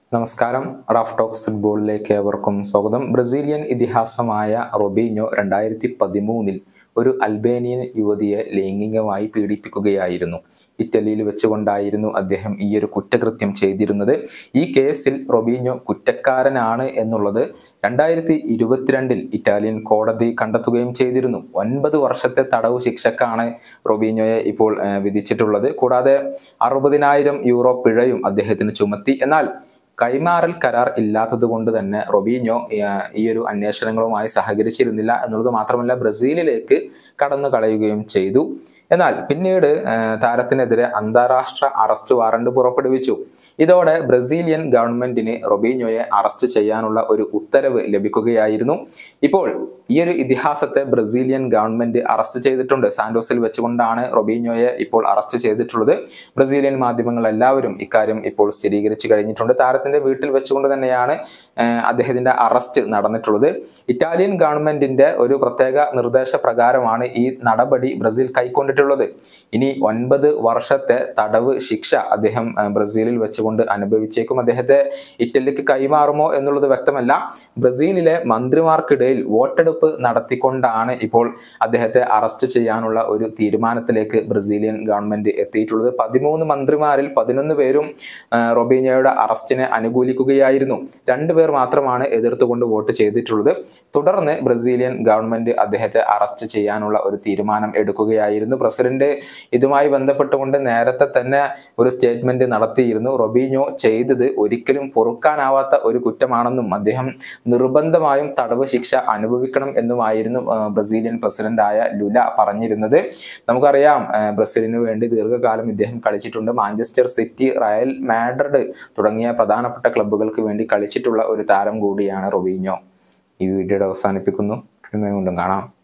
നമസ്കാരം Raf talks ഫുട്ബോളിലേക്ക് ഏവർക്കും സ്വാഗതം ബ്രസീലിയൻ ഇതിഹാസമായ റൊബീഞ്ഞോ രണ്ടായിരത്തി പതിമൂന്നിൽ ഒരു അൽബേനിയൻ യുവതിയെ ലൈംഗികമായി പീഡിപ്പിക്കുകയായിരുന്നു ഇറ്റലിയിൽ വെച്ചുകൊണ്ടായിരുന്നു അദ്ദേഹം ഈ ഒരു കുറ്റകൃത്യം ചെയ്തിരുന്നത് ഈ കേസിൽ റൊബീഞ്ഞോ കുറ്റക്കാരനാണ് എന്നുള്ളത് രണ്ടായിരത്തി ഇരുപത്തിരണ്ടിൽ ഇറ്റാലിയൻ കോടതി കണ്ടെത്തുകയും ചെയ്തിരുന്നു ഒൻപത് വർഷത്തെ തടവ് ശിക്ഷക്കാണ് റൊബീഞ്ഞോയെ ഇപ്പോൾ ആ, വിധിച്ചിട്ടുള്ളത് കൂടാതെ അറുപതിനായിരം യൂറോ പിഴയും അദ്ദേഹത്തിന് ചുമത്തി എന്നാൽ കൈമാറൽ കരാർ ഇല്ലാത്തത് കൊണ്ട് തന്നെ റൊബീഞ്ഞോ ആ, ഈ ഒരു അന്വേഷണങ്ങളുമായി സഹകരിച്ചിരുന്നില്ല എന്നുള്ളത് മാത്രമല്ല ബ്രസീലിലേക്ക് കടന്നു കളയുകയും ചെയ്തു എന്നാൽ പിന്നീട് ആ, താരത്തിനെതിരെ അന്താരാഷ്ട്ര അറസ്റ്റ് വാറണ്ട് പുറപ്പെടുവിച്ചു ഇതോടെ ബ്രസീലിയൻ ഗവൺമെന്റിന് റൊബീഞ്ഞോയെ അറസ്റ്റ് ചെയ്യാനുള്ള ഒരു ഉത്തരവ് ലഭിക്കുകയായിരുന്നു ഇപ്പോൾ ഈ ഒരു ഇതിഹാസത്തെ ബ്രസീലിയൻ ഗവൺമെന്റ് അറസ്റ്റ് ചെയ്തിട്ടുണ്ട് സാന്റോസിൽ വെച്ചുകൊണ്ടാണ് റൊബീഞ്ഞോയെ ഇപ്പോൾ അറസ്റ്റ് ചെയ്തിട്ടുള്ളത് ബ്രസീലിയൻ മാധ്യമങ്ങൾ എല്ലാവരും ഇക്കാര്യം ഇപ്പോൾ സ്ഥിരീകരിച്ചു കഴിഞ്ഞിട്ടുണ്ട് താരത്തിന്റെ വീട്ടിൽ വെച്ചുകൊണ്ട് തന്നെയാണ് ആ, അദ്ദേഹത്തിന്റെ അറസ്റ്റ് നടന്നിട്ടുള്ളത് ഇറ്റാലിയൻ ഗവൺമെന്റിന്റെ ഒരു പ്രത്യേക നിർദ്ദേശപ്രകാരമാണ് ഈ നടപടി ബ്രസീൽ കൈക്കൊണ്ടിട്ടുള്ളത് ഇനി ഒൻപത് വർഷത്തെ തടവ് ശിക്ഷ അദ്ദേഹം ആ, ബ്രസീലിൽ വെച്ചുകൊണ്ട് അനുഭവിച്ചേക്കും അദ്ദേഹത്തെ ഇറ്റലിക്ക് കൈമാറുമോ എന്നുള്ളത് വ്യക്തമല്ല ബ്രസീലിലെ മന്ത്രിമാർക്കിടയിൽ വോട്ടെടുപ്പ് നടത്തിക്കൊണ്ടാണ് ഇപ്പോൾ അദ്ദേഹത്തെ അറസ്റ്റ് ചെയ്യാനുള്ള ഒരു തീരുമാനത്തിലേക്ക് ബ്രസീലിയൻ ഗവൺമെന്റ് എത്തിയിട്ടുള്ളത് പതിമൂന്ന് മന്ത്രിമാരിൽ പതിനൊന്ന് പേരും ആ, റൊബീഞ്ഞോയുടെ അറസ്റ്റിനെ അനുകൂലിക്കുകയായിരുന്നു രണ്ടുപേർ മാത്രമാണ് എതിർത്തുകൊണ്ട് വോട്ട് ചെയ്തിട്ടുള്ളത് തുടർന്ന് ബ്രസീലിയൻ ഗവൺമെന്റ് അദ്ദേഹത്തെ അറസ്റ്റ് ചെയ്യാനുള്ള ഒരു തീരുമാനം എടുക്കുകയായിരുന്നു പ്രസിഡന്റ് ഇതുമായി ബന്ധപ്പെട്ടുകൊണ്ട് നേരത്തെ തന്നെ ഒരു സ്റ്റേറ്റ്മെന്റ് നടത്തിയിരുന്നു റൊബീഞ്ഞോ ചെയ്തത് ഒരിക്കലും പൊറുക്കാനാവാത്ത ഒരു കുറ്റമാണെന്നും അദ്ദേഹം നിർബന്ധമായും തടവ് ശിക്ഷ അനുഭവിക്കണം എന്നുമായിരുന്നു ആ, ബ്രസീലിയൻ പ്രസിഡന്റായ ലുല പറഞ്ഞിരുന്നത് നമുക്കറിയാം ആ, ബ്രസീലിന് വേണ്ടി ദീർഘകാലം ഇദ്ദേഹം കളിച്ചിട്ടുണ്ട് മാഞ്ചസ്റ്റർ സിറ്റി റയൽ മാഡ്രിഡ് തുടങ്ങിയ പ്രധാനപ്പെട്ട ക്ലബ്ബുകൾക്ക് വേണ്ടി കളിച്ചിട്ടുള്ള ഒരു താരം കൂടിയാണ് റൊബീഞ്ഞോ ഈ വീഡിയോയുടെ അവസാനിപ്പിക്കുന്നു വീണ്ടും കാണാം